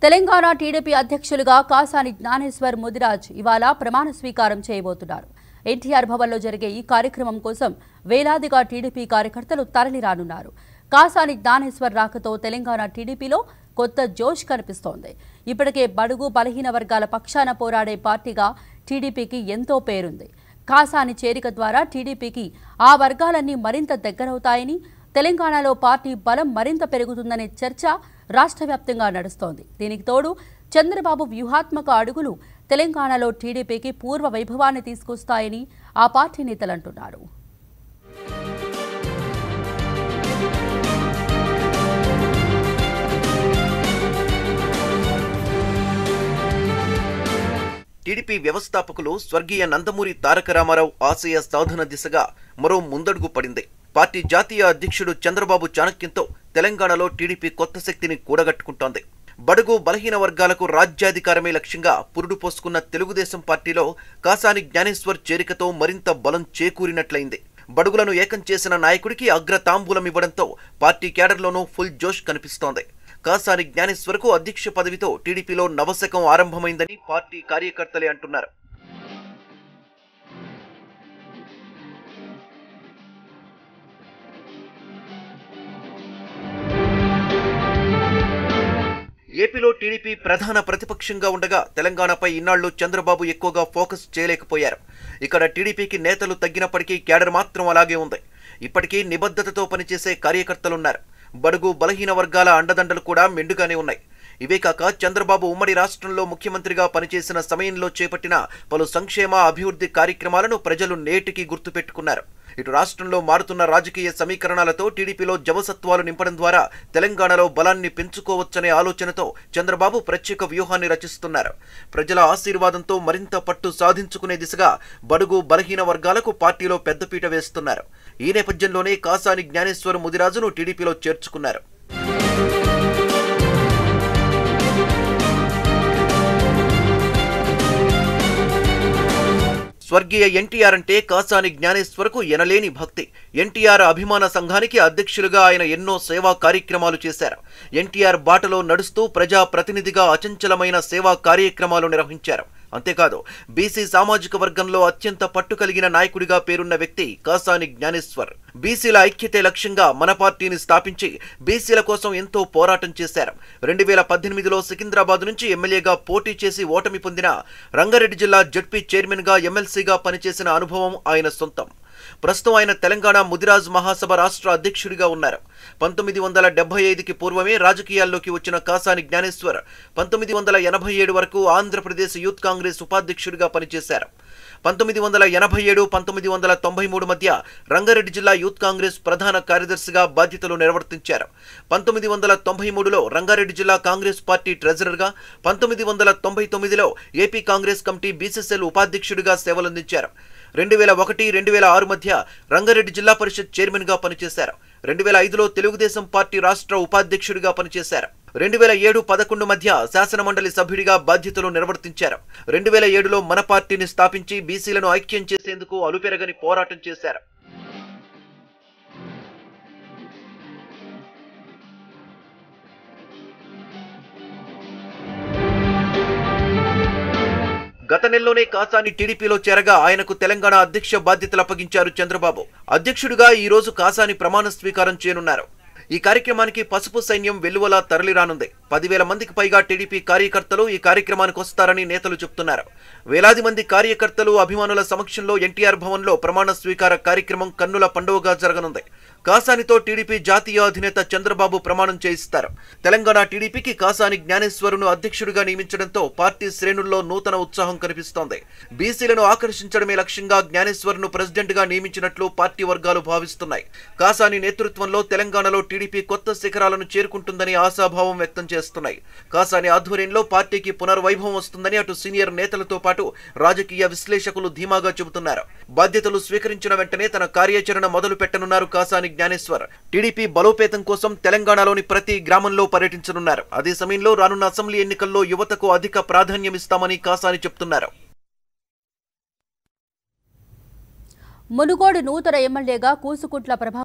Telangana TDP అధ్యక్షులుగా కాసాని జ్ఞానేశ్వర్ ముదిరాజ్ ఇవాళ ప్రమాణ స్వీకారం చేయబోతున్నారు ఎన్టీఆర్ భవన్లో జరిగే ఈ కార్యక్రమం కోసం వేలాదిగా టీడీపీ కార్యకర్తలు తరలిరానున్నారు కాసాని జ్ఞానేశ్వర్ రాకతో తెలంగాణ టీడీపీలో కొత్త జోష్ కనిపిస్తోంది ఇప్పటికే బడుగు బలహీన వర్గాల పక్షాన పోరాడే పార్టీగా టీడీపీకి ఎంతో పేరుంది కాసాని చేరిక ద్వారా టీడీపీకి ఆ వర్గాలన్నీ మరింత దగ్గరవుతాయని తెలంగాణలో పార్టీ బలం మరింత పెరుగుతుందనే చర్చ రాష్ట్ర వ్యాప్తంగా నడుస్తోంది దీనికి తోడు చంద్రబాబు వ్యూహాత్మక అడుగులు తెలంగాణలో టీడీపీకి పూర్వ వైభవాన్ని తీసుకొస్తాయని ఆ పార్టీ నేతలు అంటున్నారు టీడీపీ వ్యవస్థాపకులు స్వర్గీయ నందమూరి తారక రామారావు ఆశయ సాధన దిశగా మరో ముందడుగు పడింది పార్టీ జాతీయ అధ్యక్షుడు చంద్రబాబు చాణక్యంతో తెలంగాణలో టీడీపీ కొత్త శక్తిని కూడగట్టుకుంటోంది బడుగు బలహీన వర్గాలకు రాజ్యాధికారమే లక్ష్యంగా పురుడు పోసుకున్న తెలుగుదేశం పార్టీలో కాసాని జ్ఞానేశ్వర్ చేరికతో మరింత బలం చేకూరినట్లయింది బడుగులను ఏకం చేసిన నాయకుడికి అగ్ర తాంబూలం ఇవ్వడంతో పార్టీ కేడర్లోనూ ఫుల్ జోష్ కనిపిస్తోంది కాసాని జ్ఞానేశ్వర్కు అధ్యక్ష పదవితో టీడీపీలో నవశకం ఆరంభమైందని పార్టీ కార్యకర్తలే అంటున్నారు ఏపీలో టీడీపీ ప్రధాన ప్రతిపక్షంగా ఉండగా తెలంగాణపై ఇన్నాళ్లు చంద్రబాబు ఎక్కువగా ఫోకస్ చేయలేకపోయారు ఇక్కడ టీడీపీకి నేతలు తగ్గినప్పటికీ క్యాడర్ మాత్రం అలాగే ఉంది ఇప్పటికీ నిబద్ధతతో పనిచేసే కార్యకర్తలున్నారు బడుగు బలహీన వర్గాల అండదండలు కూడా మెండుగానే ఉన్నాయి ఇవే కాక చంద్రబాబు ఉమ్మడి రాష్ట్రంలో ముఖ్యమంత్రిగా పనిచేసిన సమయంలో చేపట్టిన పలు సంక్షేమ అభివృద్ధి కార్యక్రమాలను ప్రజలు నేటికి గుర్తుపెట్టుకున్నారు ఇటు రాష్ట్రంలో మారుతున్న రాజకీయ సమీకరణాలతో టీడీపీలో జవసత్వాలు నింపడం ద్వారా తెలంగాణలో బలాన్ని పెంచుకోవచ్చనే ఆలోచనతో చంద్రబాబు ప్రత్యేక వ్యూహాన్ని రచిస్తున్నారు ప్రజల ఆశీర్వాదంతో మరింత పట్టు సాధించుకునే దిశగా బడుగు బలహీన వర్గాలకు పార్టీలో పెద్దపీట వేస్తున్నారు ఈ నేపథ్యంలోనే కాసాని జ్ఞానేశ్వర ముదిరాజును టీడీపీలో చేర్చుకున్నారు స్వర్గీయ ఎన్టీఆర్ అంటే కాసాని జ్ఞానేశ్వరకు ఎనలేని భక్తి ఎన్టీఆర్ అభిమాన సంఘానికి అధ్యక్షులుగా ఆయన ఎన్నో సేవా కార్యక్రమాలు చేశారు ఎన్టీఆర్ బాటలో నడుస్తూ ప్రజా ప్రతినిధిగా అచంచలమైన సేవా కార్యక్రమాలు నిర్వహించారు అంతేకాదు బీసీ సామాజిక వర్గంలో అత్యంత పట్టు కలిగిన నాయకుడిగా పేరున్న వ్యక్తి కాసాని జ్ఞానేశ్వర్ బీసీల ఐక్యతే లక్ష్యంగా మన పార్టీని స్థాపించి బీసీల కోసం ఎంతో పోరాటం చేశారు రెండు వేల పద్దెనిమిదిలో సికింద్రాబాద్ నుంచి ఎమ్మెల్యేగా పోటీ చేసి ఓటమి పొందిన రంగారెడ్డి జిల్లా జడ్పీ చైర్మన్గా ఎమ్మెల్సీగా పనిచేసిన అనుభవం ఆయన సొంతం ప్రస్తుతం ఆయన తెలంగాణ ముదిరాజ్ మహాసభ రాష్ట్ర అధ్యక్షుడిగా ఉన్నారు పంతొమ్మిది వందల డెబ్బై ఐదుకి పూర్వమే రాజకీయాల్లోకి వచ్చిన కాసాని జ్ఞానేశ్వర్ పంతొమ్మిది వందల ఎనభై ఏడు వరకు ఆంధ్రప్రదేశ్ యూత్ కాంగ్రెస్ ఉపాధ్యక్షుడిగా పనిచేశారు పంతొమ్మిది వందల ఎనభై ఏడు పంతొమ్మిది వందల తొంభై మూడు మధ్య రంగారెడ్డి జిల్లా యూత్ కాంగ్రెస్ ప్రధాన కార్యదర్శిగా బాధ్యతలు నిర్వర్తించారు పంతొమ్మిది వందల తొంభై మూడులో రంగారెడ్డి జిల్లా కాంగ్రెస్ పార్టీ ట్రెజరర్గా పంతొమ్మిది వందల తొంభై తొమ్మిదిలో ఏపీ కాంగ్రెస్ కమిటీ బీసీసీఎల్ ఉపాధ్యక్షుడిగా సేవలందించారు రెండు వేల ఒకటి రెండు వేల ఆరు మధ్య రంగారెడ్డి జిల్లా పరిషత్ చైర్మన్గా పనిచేశారు రెండు వేల ఐదులో తెలుగుదేశం పార్టీ రాష్ట్ర ఉపాధ్యక్షుడిగా పనిచేశారు రెండు వేల ఏడు పదకొండు మధ్య శాసనమండలి సభ్యుడిగా బాధ్యతలు నిర్వర్తించారు రెండు వేల ఏడులో మన పార్టీని స్థాపించి బీసీలను ఐక్యం చేసేందుకు అలుపెరగని పోరాటం చేశారు గత నెలలోనే కాసాని టీడీపీలో చేరగా ఆయనకు తెలంగాణ అధ్యక్ష బాధ్యతలు అప్పగించారు చంద్రబాబు అధ్యక్షుడిగా ఈ రోజు కాసాని ప్రమాణ స్వీకారం చేయనున్నారు ఈ కార్యక్రమానికి పసుపు సైన్యం వెల్లువలా తరలిరానుంది పదివేల మందికి పైగా టీడీపీ కార్యకర్తలు ఈ కార్యక్రమానికి వస్తారని నేతలు చెబుతున్నారు వేలాది మంది కార్యకర్తలు అభిమానుల సమక్షంలో ఎన్టీఆర్ భవన్లో ప్రమాణ స్వీకార కార్యక్రమం కన్నుల పండువగా జరగనుంది కాసానితో టీడీపీ జాతీయ అధినేత చంద్రబాబు ప్రమాణం చేయిస్తారు తెలంగాణ టీడీపీకి కాసాని జ్ఞానేశ్వరును అధ్యక్షుడిగా నియమించడంతో పార్టీ శ్రేణుల్లో నూతన ఉత్సాహం కనిపిస్తోంది బీసీలను ఆకర్షించడమే లక్ష్యంగా జ్ఞానేశ్వర్ను ప్రెసిడెంట్ గా నియమించినట్లు పార్టీ వర్గాలు భావిస్తున్నాయి కాసాని నేతృత్వంలో తెలంగాణలో టీడీపీ కొత్త శిఖరాలను చేరుకుంటుందని ఆశాభావం వ్యక్తం చేస్తున్నాయి కాసాని ఆధ్వర్యంలో పార్టీకి పునర్వైభవం వస్తుందని అటు సీనియర్ నేతలతో పాటు రాజకీయ విశ్లేషకులు ధీమాగా చెబుతున్నారు బాధ్యతలు స్వీకరించిన వెంటనే తన కార్యాచరణ మొదలు పెట్టనున్నారు కాసాని జ్ఞానేశ్వర్ టీడీపీ బలోపేతం కోసం తెలంగాణలోని ప్రతి గ్రామంలో పర్యటించనున్నారు అదే సమయంలో రానున్న అసెంబ్లీ ఎన్నికల్లో యువతకు అధిక ప్రాధాన్యమిస్తామని కాసాని చెప్తున్నారు మునుగోడు నూతన ఎమ్మెల్యేగా కూసుకుంట్ల ప్రభా